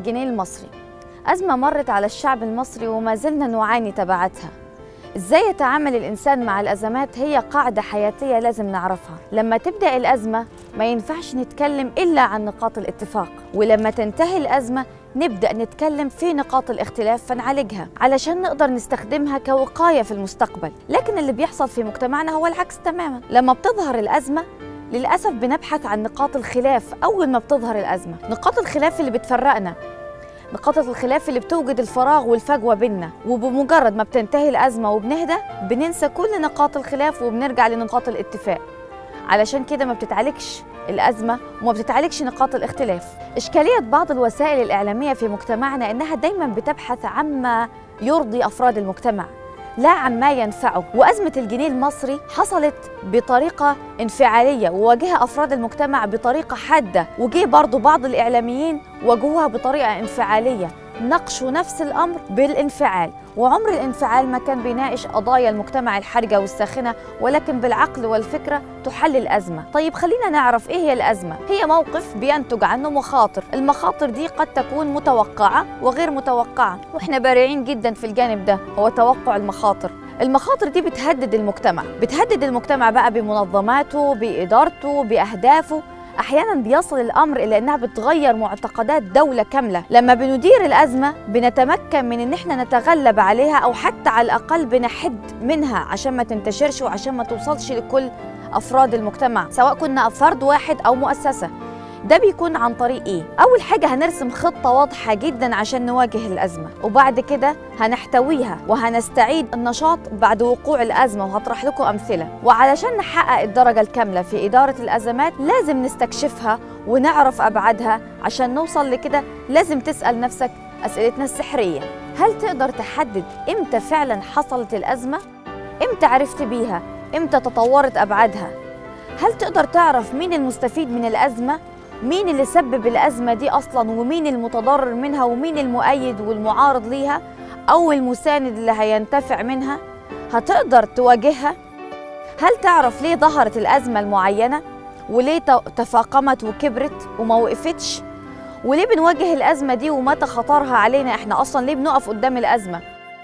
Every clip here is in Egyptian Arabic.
الجنيه المصري أزمة مرت على الشعب المصري وما زلنا نعاني تبعاتها إزاي يتعامل الإنسان مع الأزمات هي قاعدة حياتية لازم نعرفها لما تبدأ الأزمة ما ينفعش نتكلم إلا عن نقاط الاتفاق ولما تنتهي الأزمة نبدأ نتكلم في نقاط الاختلاف فنعالجها علشان نقدر نستخدمها كوقاية في المستقبل لكن اللي بيحصل في مجتمعنا هو العكس تماما لما بتظهر الأزمة للأسف بنبحث عن نقاط الخلاف أول ما بتظهر الأزمة نقاط الخلاف اللي بتفرقنا نقاط الخلاف اللي بتوجد الفراغ والفجوة بيننا وبمجرد ما بتنتهي الأزمة وبنهدى بننسى كل نقاط الخلاف وبنرجع لنقاط الاتفاق علشان كده ما بتتعالجش الأزمة وما بتتعالجش نقاط الاختلاف إشكالية بعض الوسائل الإعلامية في مجتمعنا إنها دايما بتبحث عما يرضي أفراد المجتمع لا عما ينفعه وأزمة الجنيه المصري حصلت بطريقة انفعالية وواجهها أفراد المجتمع بطريقة حادة وجه برضو بعض الإعلاميين واجهوها بطريقة انفعالية ناقشوا نفس الأمر بالانفعال وعمر الانفعال ما كان بيناقش قضايا المجتمع الحرجة والساخنة ولكن بالعقل والفكرة تحل الأزمة طيب خلينا نعرف إيه هي الأزمة هي موقف بينتج عنه مخاطر المخاطر دي قد تكون متوقعة وغير متوقعة وإحنا بارعين جدا في الجانب ده هو توقع المخاطر المخاطر دي بتهدد المجتمع بتهدد المجتمع بقى بمنظماته بإدارته بأهدافه احيانا بيصل الامر الى انها بتغير معتقدات دوله كامله لما بندير الازمه بنتمكن من ان احنا نتغلب عليها او حتى على الاقل بنحد منها عشان ما تنتشرش وعشان ما توصلش لكل افراد المجتمع سواء كنا فرد واحد او مؤسسه ده بيكون عن طريق ايه اول حاجه هنرسم خطه واضحه جدا عشان نواجه الازمه وبعد كده هنحتويها وهنستعيد النشاط بعد وقوع الازمه وهطرح لكم امثله وعلشان نحقق الدرجه الكامله في اداره الازمات لازم نستكشفها ونعرف ابعادها عشان نوصل لكده لازم تسال نفسك اسئلتنا السحريه هل تقدر تحدد امتى فعلا حصلت الازمه امتى عرفت بيها امتى تطورت ابعادها هل تقدر تعرف مين المستفيد من الازمه مين اللي سبب الأزمة دي أصلا ومين المتضرر منها ومين المؤيد والمعارض ليها أو المساند اللي هينتفع منها هتقدر تواجهها هل تعرف ليه ظهرت الأزمة المعينة وليه تفاقمت وكبرت وما وقفتش وليه بنواجه الأزمة دي ومتى خطرها علينا إحنا أصلا ليه بنقف قدام الأزمة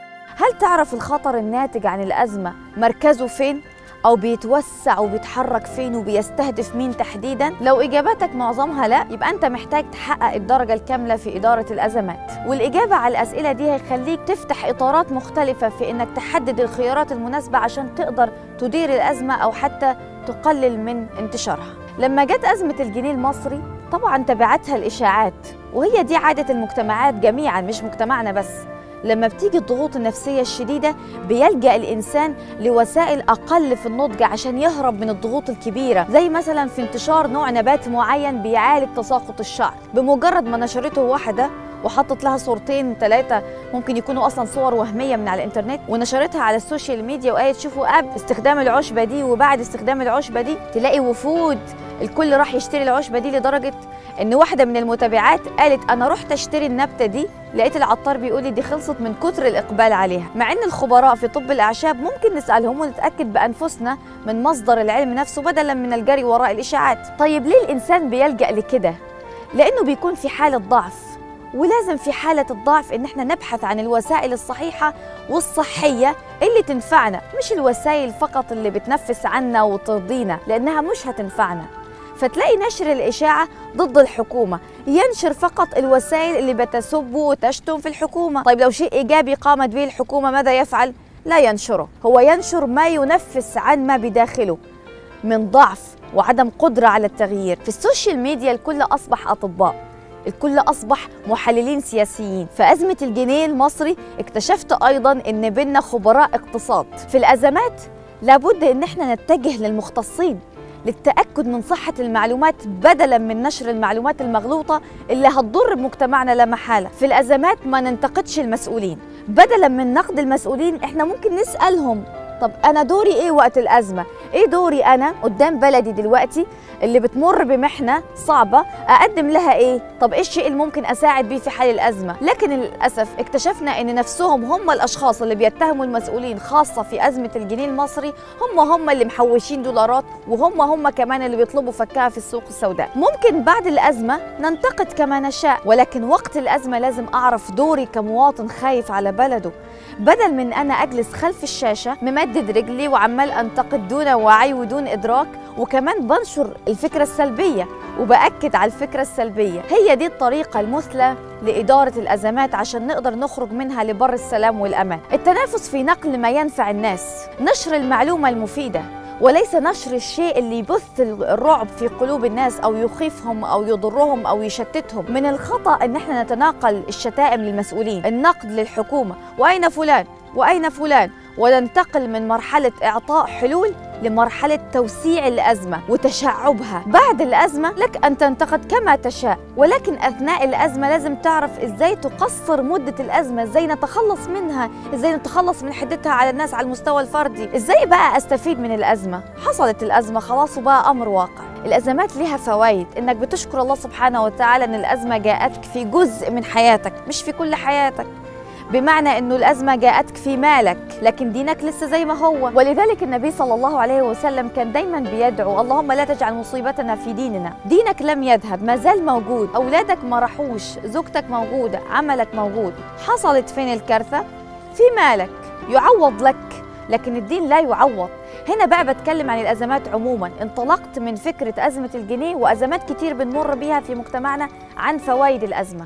هل تعرف الخطر الناتج عن الأزمة مركزه فين؟ أو بيتوسع وبيتحرك فين وبيستهدف مين تحديدا؟ لو إجاباتك معظمها لا يبقى أنت محتاج تحقق الدرجة الكاملة في إدارة الأزمات والإجابة على الأسئلة دي هيخليك تفتح إطارات مختلفة في إنك تحدد الخيارات المناسبة عشان تقدر تدير الأزمة أو حتى تقلل من انتشارها لما جت أزمة الجنيه المصري طبعا تبعتها الإشاعات وهي دي عادة المجتمعات جميعا مش مجتمعنا بس لما بتيجي الضغوط النفسية الشديدة بيلجأ الإنسان لوسائل أقل في النضج عشان يهرب من الضغوط الكبيرة زي مثلا في انتشار نوع نبات معين بيعالج تساقط الشعر بمجرد ما نشرته واحدة وحطت لها صورتين ثلاثة ممكن يكونوا أصلا صور وهمية من على الإنترنت ونشرتها على السوشيال ميديا وقالت شوفوا قبل استخدام العشبة دي وبعد استخدام العشبة دي تلاقي وفود الكل راح يشتري العشبة دي لدرجة ان واحده من المتابعات قالت انا رحت اشتري النبته دي لقيت العطار بيقول لي دي خلصت من كتر الاقبال عليها مع ان الخبراء في طب الاعشاب ممكن نسالهم ونتاكد بانفسنا من مصدر العلم نفسه بدلا من الجري وراء الاشاعات طيب ليه الانسان بيلجا لكده لانه بيكون في حاله ضعف ولازم في حالة الضعف إن احنا نبحث عن الوسائل الصحيحة والصحية اللي تنفعنا مش الوسائل فقط اللي بتنفس عنا وترضينا لأنها مش هتنفعنا فتلاقي نشر الإشاعة ضد الحكومة ينشر فقط الوسائل اللي بتسب وتشتم في الحكومة طيب لو شيء إيجابي قامت به الحكومة ماذا يفعل؟ لا ينشره هو ينشر ما ينفس عن ما بداخله من ضعف وعدم قدرة على التغيير في السوشيال ميديا الكل أصبح أطباء الكل أصبح محللين سياسيين في أزمة الجنيه المصري اكتشفت أيضا أن بينا خبراء اقتصاد في الأزمات لابد أن احنا نتجه للمختصين للتأكد من صحة المعلومات بدلا من نشر المعلومات المغلوطة اللي هتضر بمجتمعنا لا محالة في الأزمات ما ننتقدش المسؤولين بدلا من نقد المسؤولين احنا ممكن نسألهم طب أنا دوري إيه وقت الأزمة؟ ايه دوري انا قدام بلدي دلوقتي اللي بتمر بمحنه صعبه اقدم لها ايه طب ايه الشيء اللي ممكن اساعد بيه في حل الازمه لكن للاسف اكتشفنا ان نفسهم هم الاشخاص اللي بيتهموا المسؤولين خاصه في ازمه الجنيه المصري هم هم اللي محوشين دولارات وهم هم كمان اللي بيطلبوا فكها في السوق السوداء ممكن بعد الازمه ننتقد كما نشاء ولكن وقت الازمه لازم اعرف دوري كمواطن خايف على بلده بدل من انا اجلس خلف الشاشه ممدد رجلي وعمال انتقد دون وعي ودون ادراك وكمان بنشر الفكره السلبيه وباكد على الفكره السلبيه هي دي الطريقه المثلى لاداره الازمات عشان نقدر نخرج منها لبر السلام والامان التنافس في نقل ما ينفع الناس نشر المعلومه المفيده وليس نشر الشيء اللي يبث الرعب في قلوب الناس او يخيفهم او يضرهم او يشتتهم من الخطا ان احنا نتناقل الشتائم للمسؤولين النقد للحكومه واين فلان واين فلان وننتقل من مرحله اعطاء حلول لمرحلة توسيع الأزمة وتشعبها بعد الأزمة لك أن تنتقد كما تشاء ولكن أثناء الأزمة لازم تعرف إزاي تقصر مدة الأزمة إزاي نتخلص منها إزاي نتخلص من حدتها على الناس على المستوى الفردي إزاي بقى أستفيد من الأزمة حصلت الأزمة خلاص وبقى أمر واقع الأزمات لها فوائد إنك بتشكر الله سبحانه وتعالى إن الأزمة جاءتك في جزء من حياتك مش في كل حياتك بمعنى انه الازمه جاءتك في مالك لكن دينك لسه زي ما هو ولذلك النبي صلى الله عليه وسلم كان دايما بيدعو اللهم لا تجعل مصيبتنا في ديننا دينك لم يذهب ما زال موجود اولادك ما راحوش زوجتك موجوده عملك موجود حصلت فين الكارثه في مالك يعوض لك لكن الدين لا يعوض هنا بقى بتكلم عن الازمات عموما انطلقت من فكره ازمه الجنيه وازمات كتير بنمر بيها في مجتمعنا عن فوائد الازمه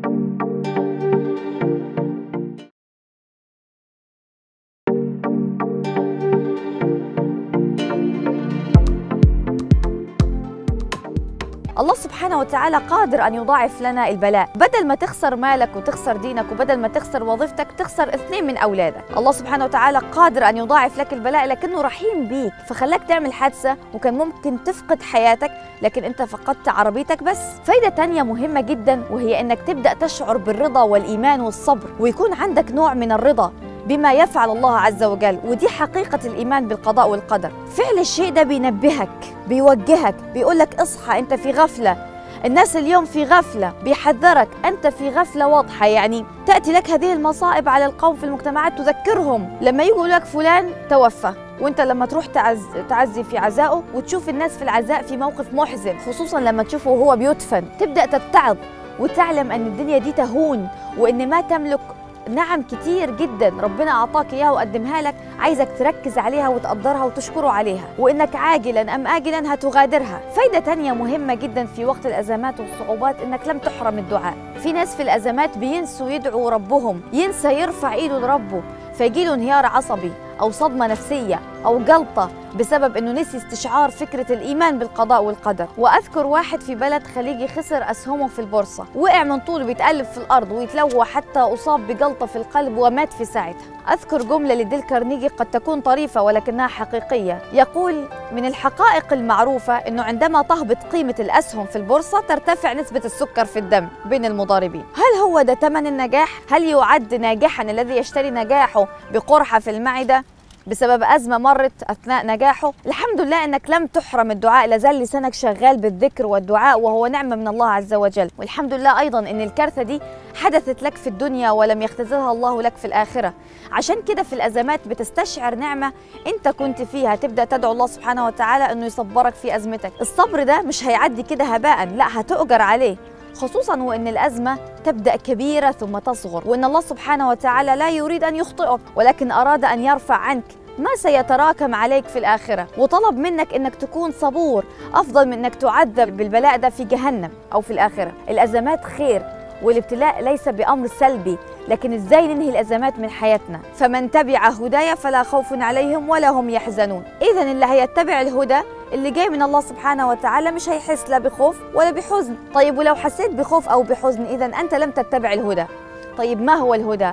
الله سبحانه وتعالى قادر أن يضاعف لنا البلاء بدل ما تخسر مالك وتخسر دينك وبدل ما تخسر وظيفتك تخسر اثنين من أولادك الله سبحانه وتعالى قادر أن يضاعف لك البلاء لكنه رحيم بيك فخلاك تعمل حادثة وكان ممكن تفقد حياتك لكن أنت فقدت عربيتك بس فايدة تانية مهمة جدا وهي أنك تبدأ تشعر بالرضا والإيمان والصبر ويكون عندك نوع من الرضا بما يفعل الله عز وجل ودي حقيقة الإيمان بالقضاء والقدر فعل الشيء ده بينبهك بيوجهك بيقولك اصحى أنت في غفلة الناس اليوم في غفلة بيحذرك أنت في غفلة واضحة يعني تأتي لك هذه المصائب على القوم في المجتمعات تذكرهم لما يقول لك فلان توفى وانت لما تروح تعز... تعزي في عزائه وتشوف الناس في العزاء في موقف محزن خصوصا لما تشوفه وهو بيدفن تبدأ تتعظ وتعلم أن الدنيا دي تهون وأن ما تملك نعم كتير جدا ربنا أعطاك إياها وقدمها لك عايزك تركز عليها وتقدرها وتشكره عليها وإنك عاجلا أم آجلا هتغادرها فايدة تانية مهمة جدا في وقت الأزمات والصعوبات إنك لم تحرم الدعاء في ناس في الأزمات بينسوا يدعوا ربهم ينسى يرفع إيده لربه فيجيله انهيار عصبي أو صدمة نفسية أو جلطة بسبب أنه نسي استشعار فكرة الإيمان بالقضاء والقدر وأذكر واحد في بلد خليجي خسر أسهمه في البورصة وقع من طوله بيتقلب في الأرض ويتلوى حتى أصاب بجلطة في القلب ومات في ساعتها أذكر جملة لديل كارنيجي قد تكون طريفة ولكنها حقيقية يقول من الحقائق المعروفة أنه عندما تهبط قيمة الأسهم في البورصة ترتفع نسبة السكر في الدم بين المضاربين هل هو ده ثمن النجاح؟ هل يعد ناجحا الذي يشتري نجاحه بقرحة في المعدة؟ بسبب أزمة مرت أثناء نجاحه الحمد لله أنك لم تحرم الدعاء لازال لسانك شغال بالذكر والدعاء وهو نعمة من الله عز وجل والحمد لله أيضا أن الكارثة دي حدثت لك في الدنيا ولم يختزلها الله لك في الآخرة عشان كده في الأزمات بتستشعر نعمة أنت كنت فيها تبدأ تدعو الله سبحانه وتعالى أنه يصبرك في أزمتك الصبر ده مش هيعدي كده هباء لا هتؤجر عليه خصوصا وان الازمه تبدا كبيره ثم تصغر وان الله سبحانه وتعالى لا يريد ان يخطئك ولكن اراد ان يرفع عنك ما سيتراكم عليك في الآخرة وطلب منك أنك تكون صبور أفضل من أنك تعذب بالبلاء ده في جهنم أو في الآخرة الأزمات خير والابتلاء ليس بأمر سلبي لكن ازاي ننهي الازمات من حياتنا فمن تبع هدايا فلا خوف عليهم ولا هم يحزنون اذا اللي هيتبع الهدى اللي جاي من الله سبحانه وتعالى مش هيحس لا بخوف ولا بحزن طيب ولو حسيت بخوف او بحزن اذا انت لم تتبع الهدى طيب ما هو الهدى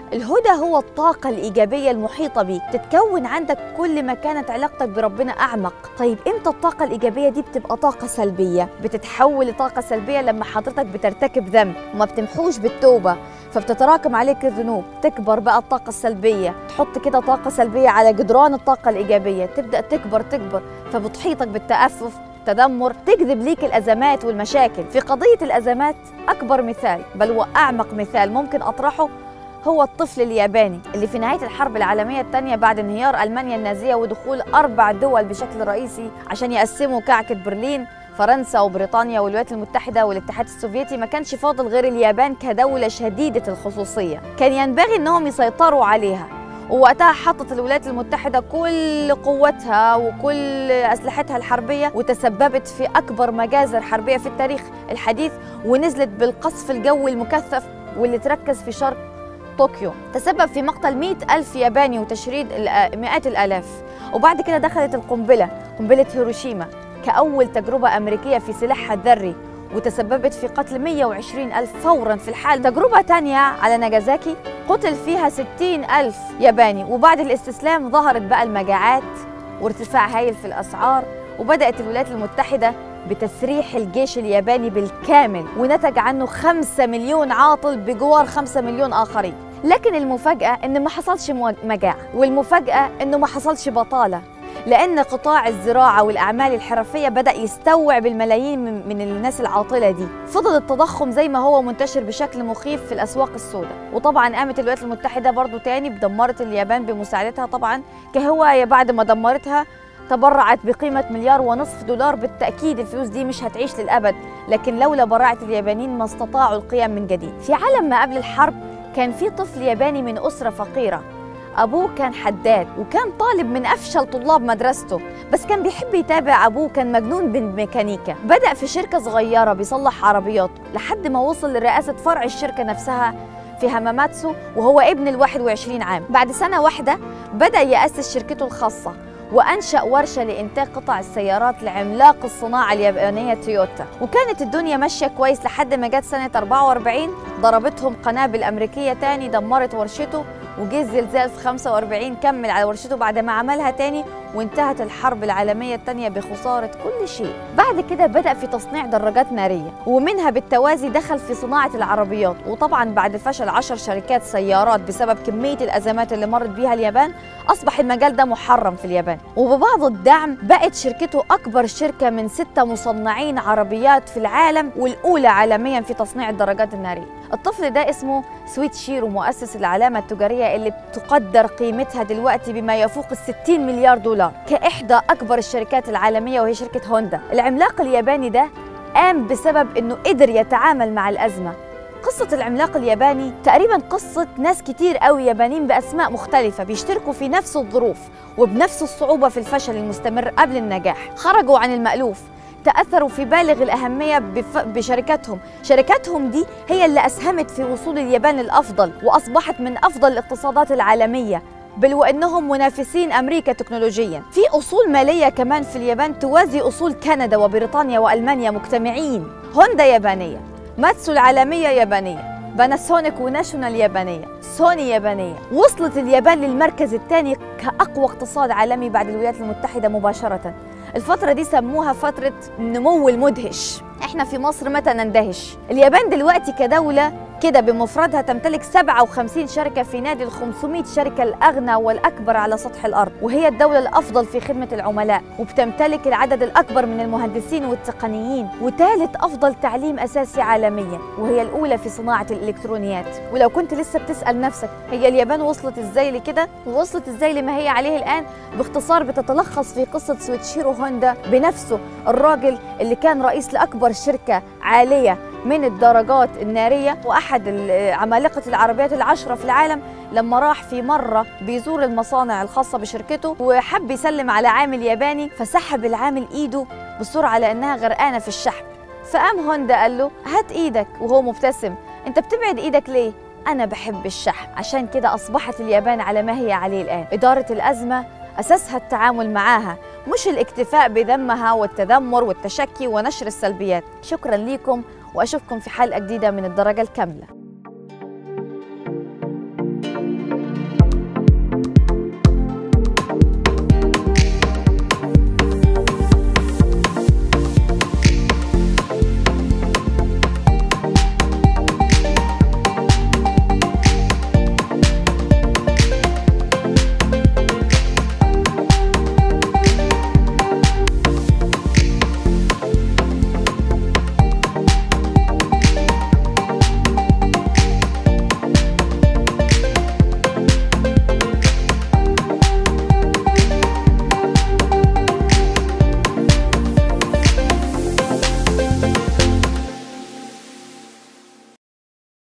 الهدى هو الطاقة الإيجابية المحيطة بيك تتكون عندك كل ما كانت علاقتك بربنا أعمق طيب إمتى الطاقة الإيجابية دي بتبقى طاقة سلبية بتتحول لطاقة سلبية لما حضرتك بترتكب ذنب وما بتمحوش بالتوبة فبتتراكم عليك الذنوب تكبر بقى الطاقة السلبية تحط كده طاقة سلبية على جدران الطاقة الإيجابية تبدأ تكبر تكبر فبتحيطك بالتأفف تدمر تجذب ليك الأزمات والمشاكل في قضية الأزمات أكبر مثال بل وأعمق مثال ممكن أطرحه هو الطفل الياباني اللي في نهاية الحرب العالمية الثانية بعد انهيار ألمانيا النازية ودخول أربع دول بشكل رئيسي عشان يقسموا كعكة برلين فرنسا وبريطانيا والولايات المتحدة والاتحاد السوفيتي ما كانش فاضل غير اليابان كدولة شديدة الخصوصية كان ينبغي أنهم يسيطروا عليها ووقتها حطت الولايات المتحدة كل قوتها وكل أسلحتها الحربية وتسببت في أكبر مجازر حربية في التاريخ الحديث ونزلت بالقصف الجوي المكثف واللي تركز في شرق طوكيو تسبب في مقتل مئة ألف ياباني وتشريد مئات الآلاف وبعد كده دخلت القنبلة قنبلة هيروشيما كأول تجربة أمريكية في سلاحها الذري وتسببت في قتل 120 ألف فورا في الحال تجربة تانية على ناجازاكي قتل فيها 60 ألف ياباني وبعد الاستسلام ظهرت بقى المجاعات وارتفاع هائل في الأسعار وبدأت الولايات المتحدة بتسريح الجيش الياباني بالكامل ونتج عنه 5 مليون عاطل بجوار 5 مليون آخرين لكن المفاجأة إن ما حصلش مجاعة والمفاجأة إنه ما حصلش بطالة لأن قطاع الزراعة والأعمال الحرفية بدأ يستوعب الملايين من الناس العاطلة دي فضل التضخم زي ما هو منتشر بشكل مخيف في الأسواق السوداء وطبعا قامت الولايات المتحدة برضو تاني بدمرت اليابان بمساعدتها طبعا كهواية بعد ما دمرتها تبرعت بقيمة مليار ونصف دولار بالتأكيد الفلوس دي مش هتعيش للأبد لكن لولا براعة اليابانيين ما استطاعوا القيام من جديد في عالم ما قبل الحرب كان في طفل ياباني من أسرة فقيرة أبوه كان حداد وكان طالب من أفشل طلاب مدرسته بس كان بيحب يتابع أبوه كان مجنون بالميكانيكا بدأ في شركة صغيرة بيصلح عربيات لحد ما وصل لرئاسة فرع الشركة نفسها في هماماتسو وهو ابن ال 21 عام بعد سنة واحدة بدأ يأسس شركته الخاصة وأنشأ ورشة لإنتاج قطع السيارات لعملاق الصناعة اليابانية تويوتا وكانت الدنيا ماشية كويس لحد ما جت سنة 44 ضربتهم قنابل أمريكية تاني دمرت ورشته وجه الزلزال في 45 كمل على ورشته بعد ما عملها تاني وانتهت الحرب العالمية الثانية بخسارة كل شيء بعد كده بدأ في تصنيع دراجات نارية ومنها بالتوازي دخل في صناعة العربيات وطبعا بعد فشل عشر شركات سيارات بسبب كمية الأزمات اللي مرت بيها اليابان أصبح المجال ده محرم في اليابان وببعض الدعم بقت شركته أكبر شركة من ستة مصنعين عربيات في العالم والأولى عالميا في تصنيع الدراجات النارية الطفل ده اسمه سويت شيرو مؤسس العلامة التجارية اللي تقدر قيمتها دلوقتي بما يفوق ال 60 مليار دولار كإحدى أكبر الشركات العالمية وهي شركة هوندا العملاق الياباني ده قام بسبب أنه قدر يتعامل مع الأزمة قصة العملاق الياباني تقريبا قصة ناس كتير قوي يابانيين بأسماء مختلفة بيشتركوا في نفس الظروف وبنفس الصعوبة في الفشل المستمر قبل النجاح خرجوا عن المألوف تأثروا في بالغ الأهمية بشركاتهم شركاتهم دي هي اللي أسهمت في وصول اليابان للأفضل وأصبحت من أفضل الاقتصادات العالمية بل وانهم منافسين امريكا تكنولوجيا في اصول ماليه كمان في اليابان توازي اصول كندا وبريطانيا والمانيا مجتمعين هوندا يابانيه ماتسو العالميه يابانيه باناسونيك وناشونال يابانيه سوني يابانيه وصلت اليابان للمركز الثاني كاقوى اقتصاد عالمي بعد الولايات المتحده مباشره الفترة دي سموها فترة النمو المدهش احنا في مصر متى نندهش اليابان دلوقتي كدولة كده بمفردها تمتلك 57 شركة في نادي ال 500 شركة الأغنى والأكبر على سطح الأرض وهي الدولة الأفضل في خدمة العملاء وبتمتلك العدد الأكبر من المهندسين والتقنيين وثالث أفضل تعليم أساسي عالميا وهي الأولى في صناعة الإلكترونيات ولو كنت لسه بتسأل نفسك هي اليابان وصلت إزاي لكده ووصلت إزاي لما هي عليه الآن باختصار بتتلخص في قصة سويتشيرو هوندا بنفسه الراجل اللي كان رئيس لأكبر شركة عالية من الدرجات النارية وأحد عمالقة العربيات العشرة في العالم لما راح في مرة بيزور المصانع الخاصة بشركته وحب يسلم على عامل ياباني فسحب العامل إيده بسرعة لأنها غرقانة في الشحم فقام هوندا قال له هات إيدك وهو مبتسم أنت بتبعد إيدك ليه؟ أنا بحب الشحم عشان كده أصبحت اليابان على ما هي عليه الآن إدارة الأزمة أساسها التعامل معاها مش الاكتفاء بذمها والتذمر والتشكي ونشر السلبيات شكرا لكم وأشوفكم في حلقة جديدة من الدرجة الكاملة